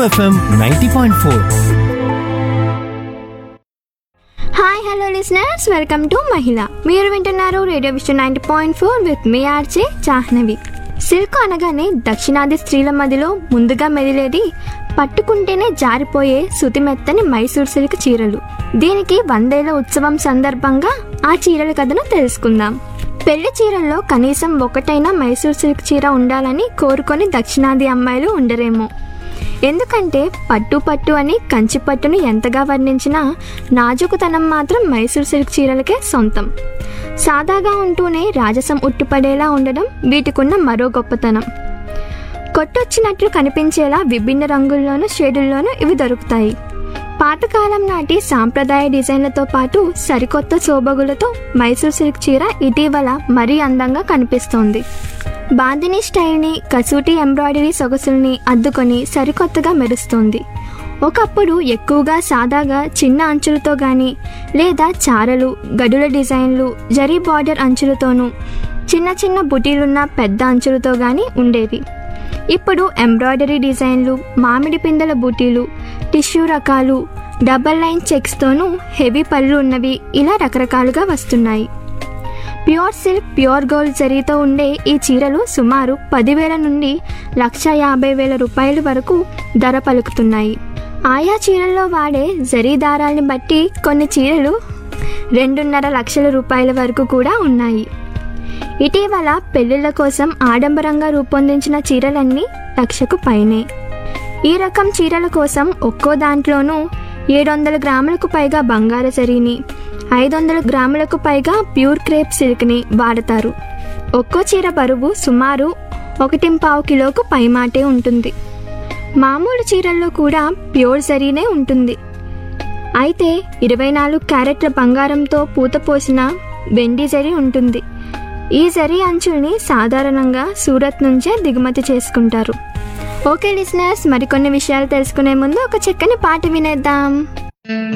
FM ninety point four hi hello listeners welcome to మహిళ మీరు వింటున్నారు radio vision ninety point four with మీ RJ Chahnavi silk అనగానే దక్షిణాది స్త్రీల మధ్యలో ముందుగా మెదిలేది పట్టుకుంటేనే జారిపోయే సుతిమెత్తని మైసూర్ సిల్క్ చీరలు దీనికి వందేళ్ల ఉత్సవం సందర్భంగా ఆ చీరల కథను తెలుసుకుందాం పెళ్లి చీరల్లో కనీసం ఒకటైనా మైసూర్ సిల్క్ చీర ఉండాలని కోరుకొని దక్షిణాది అమ్మాయిలు ఉండరేమో ఎందుకంటే పట్టు పట్టు అని కంచి పట్టును ఎంతగా వర్ణించినా నాజుకుతనం మాత్రం మైసూర్ సిల్క్ చీరలకే సొంతం సాదాగా ఉంటూనే రాజసం ఉట్టిపడేలా ఉండడం వీటికున్న మరో గొప్పతనం కొట్టొచ్చినట్లు కనిపించేలా విభిన్న రంగుల్లోనూ షేడుల్లోనూ ఇవి దొరుకుతాయి పాతకాలం నాటి సాంప్రదాయ డిజైన్లతో పాటు సరికొత్త శోభగులతో మైసూర్ సిల్క్ చీర ఇటీవల మరీ అందంగా కనిపిస్తోంది బాందిని స్టైల్ని కసూటి ఎంబ్రాయిడరీ సొగసుల్ని అద్దుకొని సరికొత్తగా మెరుస్తోంది ఒకప్పుడు ఎక్కువగా సాదాగా చిన్న అంచులతో కానీ లేదా చారలు గడుల డిజైన్లు జరీ బార్డర్ అంచులతోనూ చిన్న చిన్న బుటీలున్న పెద్ద అంచులతో కానీ ఉండేవి ఇప్పుడు ఎంబ్రాయిడరీ డిజైన్లు మామిడి పిందెల బూటీలు టిష్యూ రకాలు డబల్ లైన్ చెక్స్తోనూ హెవీ పళ్ళు ఉన్నవి ఇలా రకరకాలుగా వస్తున్నాయి ప్యూర్ సిల్క్ ప్యూర్ గోల్డ్ జరీతో ఉండే ఈ చీరలు సుమారు పదివేల నుండి లక్ష యాభై వేల రూపాయల వరకు ధర పలుకుతున్నాయి ఆయా చీరల్లో వాడే జరీ దారాల్ని బట్టి కొన్ని చీరలు రెండున్నర లక్షల రూపాయల వరకు కూడా ఉన్నాయి ఇటీవల పెళ్లిళ్ళ కోసం ఆడంబరంగా రూపొందించిన చీరలన్నీ లక్షకు పైనే ఈ రకం చీరల కోసం ఒక్కో దాంట్లోనూ ఏడు వందల గ్రాములకు పైగా బంగారు జరీని ఐదు వందల గ్రాములకు పైగా ప్యూర్ క్రేప్ సిల్క్ని వాడతారు ఒక్కో చీర బరువు సుమారు ఒకటి పావు కిలోకు పైమాటే ఉంటుంది మామూలు చీరల్లో కూడా ప్యూర్ జరీనే ఉంటుంది అయితే ఇరవై నాలుగు క్యారెట్ల బంగారంతో పూత పోసిన వెండి జరీ ఉంటుంది ఈ జరీ అంచుల్ని సాధారణంగా సూరత్ నుంచే దిగుమతి చేసుకుంటారు ఓకే లిసనర్స్ మరికొన్ని విషయాలు తెలుసుకునే ముందు ఒక చక్కని పాట వినేద్దాం